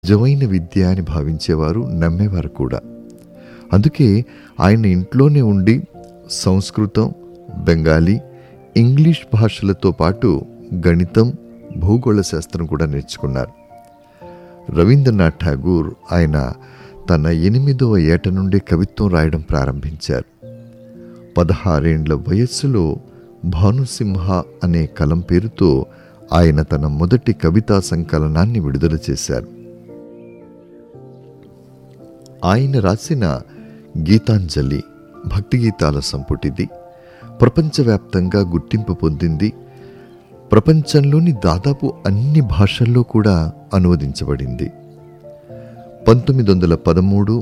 నిజమైన విద్య అని భావించేవారు నమ్మేవారు కూడా అందుకే ఆయన ఇంట్లోనే ఉండి సంస్కృతం బెంగాలీ ఇంగ్లీష్ భాషలతో పాటు గణితం భూగోళ శాస్త్రం కూడా నేర్చుకున్నారు రవీంద్రనాథ్ ఠాగూర్ ఆయన తన ఎనిమిదవ ఏట నుండి కవిత్వం రాయడం ప్రారంభించారు పదహారేండ్ల వయస్సులో భానుసింహ అనే కలం పేరుతో ఆయన తన మొదటి కవితా సంకలనాన్ని విడుదల చేశారు ఆయన రాసిన గీతాంజలి భక్తి గీతాల సంపుటిది ప్రపంచవ్యాప్తంగా గుర్తింపు పొందింది ప్రపంచంలోని దాదాపు అన్ని భాషల్లో కూడా అనువదించబడింది పంతొమ్మిది వందల పదమూడు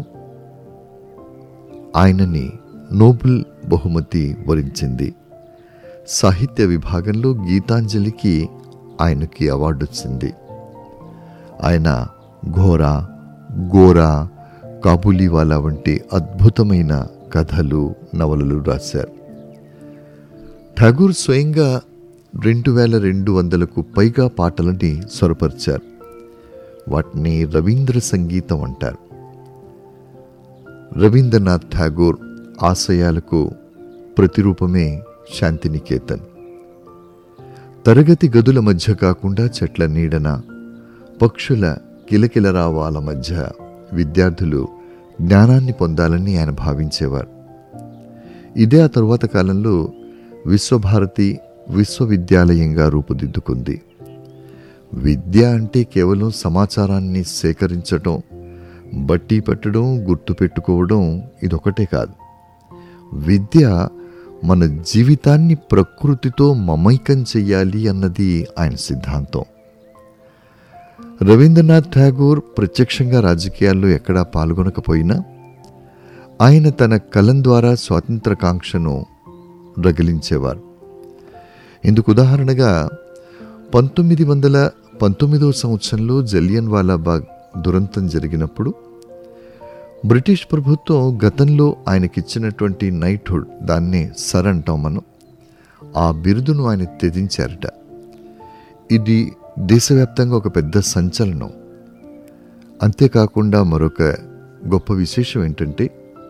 ఆయనని నోబెల్ బహుమతి వరించింది సాహిత్య విభాగంలో గీతాంజలికి ఆయనకి అవార్డు వచ్చింది ఆయన ఘోరా గోరా కాబూలీవాలా వంటి అద్భుతమైన కథలు నవలలు రాశారు ఠాగూర్ స్వయంగా రెండు వేల రెండు వందలకు పైగా పాటలని స్వరపరిచారు వాటిని రవీంద్ర సంగీతం అంటారు రవీంద్రనాథ్ ఠాగూర్ ఆశయాలకు ప్రతిరూపమే శాంతినికేతన్ తరగతి గదుల మధ్య కాకుండా చెట్ల నీడన పక్షుల కిలకిలరావాల మధ్య విద్యార్థులు జ్ఞానాన్ని పొందాలని ఆయన భావించేవారు ఇదే ఆ తరువాత కాలంలో విశ్వభారతి విశ్వవిద్యాలయంగా రూపుదిద్దుకుంది విద్య అంటే కేవలం సమాచారాన్ని సేకరించటం బట్టి పెట్టడం గుర్తుపెట్టుకోవడం ఇదొకటే కాదు విద్య మన జీవితాన్ని ప్రకృతితో మమైకం చెయ్యాలి అన్నది ఆయన సిద్ధాంతం రవీంద్రనాథ్ ఠాగూర్ ప్రత్యక్షంగా రాజకీయాల్లో ఎక్కడా పాల్గొనకపోయినా ఆయన తన కలం ద్వారా స్వాతంత్రకాంక్షను రగిలించేవారు ఇందుకు ఉదాహరణగా పంతొమ్మిది వందల పంతొమ్మిదవ సంవత్సరంలో జలియన్ వాలాబాగ్ దురంతం జరిగినప్పుడు బ్రిటిష్ ప్రభుత్వం గతంలో ఆయనకిచ్చినటువంటి నైట్హుడ్ దాన్నే సర్ అంటాం మనం ఆ బిరుదును ఆయన త్యజించారట ఇది దేశవ్యాప్తంగా ఒక పెద్ద సంచలనం అంతేకాకుండా మరొక గొప్ప విశేషం ఏంటంటే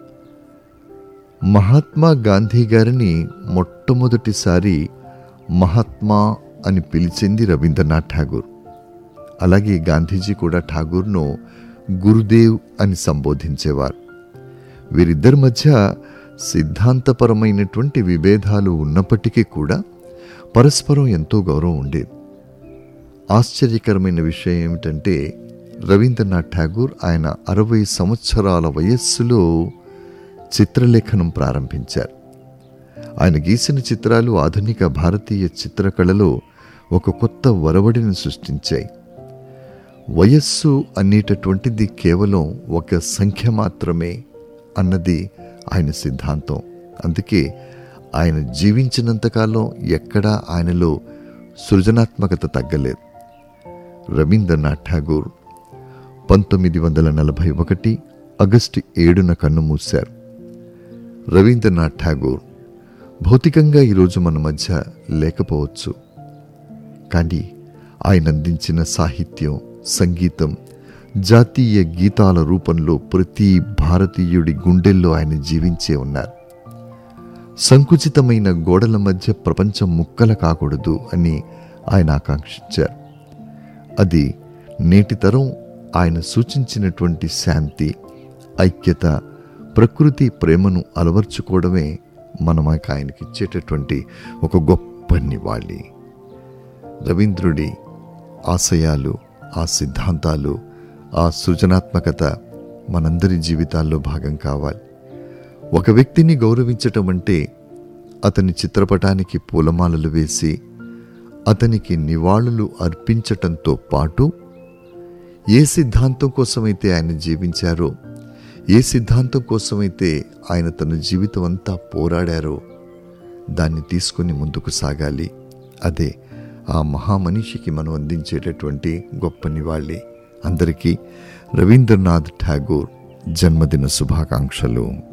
మహాత్మా గాంధీ గారిని మొట్టమొదటిసారి మహాత్మా అని పిలిచింది రవీంద్రనాథ్ ఠాగూర్ అలాగే గాంధీజీ కూడా ఠాగూర్ను గురుదేవ్ అని సంబోధించేవారు వీరిద్దరి మధ్య సిద్ధాంతపరమైనటువంటి విభేదాలు ఉన్నప్పటికీ కూడా పరస్పరం ఎంతో గౌరవం ఉండేది ఆశ్చర్యకరమైన విషయం ఏమిటంటే రవీంద్రనాథ్ ఠాగూర్ ఆయన అరవై సంవత్సరాల వయస్సులో చిత్రలేఖనం ప్రారంభించారు ఆయన గీసిన చిత్రాలు ఆధునిక భారతీయ చిత్రకళలో ఒక కొత్త వరవడిని సృష్టించాయి వయస్సు అనేటటువంటిది కేవలం ఒక సంఖ్య మాత్రమే అన్నది ఆయన సిద్ధాంతం అందుకే ఆయన జీవించినంతకాలం ఎక్కడా ఆయనలో సృజనాత్మకత తగ్గలేదు రవీంద్రనాథ్ ఠాగూర్ పంతొమ్మిది వందల నలభై ఒకటి ఆగస్టు ఏడున కన్నుమూశారు రవీంద్రనాథ్ ఠాగూర్ భౌతికంగా ఈరోజు మన మధ్య లేకపోవచ్చు కానీ ఆయన అందించిన సాహిత్యం సంగీతం జాతీయ గీతాల రూపంలో ప్రతి భారతీయుడి గుండెల్లో ఆయన జీవించే ఉన్నారు సంకుచితమైన గోడల మధ్య ప్రపంచం ముక్కల కాకూడదు అని ఆయన ఆకాంక్షించారు అది నేటి తరం ఆయన సూచించినటువంటి శాంతి ఐక్యత ప్రకృతి ప్రేమను అలవర్చుకోవడమే మనమాక ఆయనకి ఇచ్చేటటువంటి ఒక గొప్ప నివాళి రవీంద్రుడి ఆశయాలు ఆ సిద్ధాంతాలు ఆ సృజనాత్మకత మనందరి జీవితాల్లో భాగం కావాలి ఒక వ్యక్తిని గౌరవించటం అంటే అతని చిత్రపటానికి పూలమాలలు వేసి అతనికి నివాళులు అర్పించటంతో పాటు ఏ సిద్ధాంతం కోసమైతే ఆయన జీవించారో ఏ సిద్ధాంతం కోసమైతే ఆయన తన జీవితం అంతా పోరాడారో దాన్ని తీసుకొని ముందుకు సాగాలి అదే ఆ మహామనిషికి మనం అందించేటటువంటి గొప్ప నివాళి అందరికీ రవీంద్రనాథ్ ఠాగూర్ జన్మదిన శుభాకాంక్షలు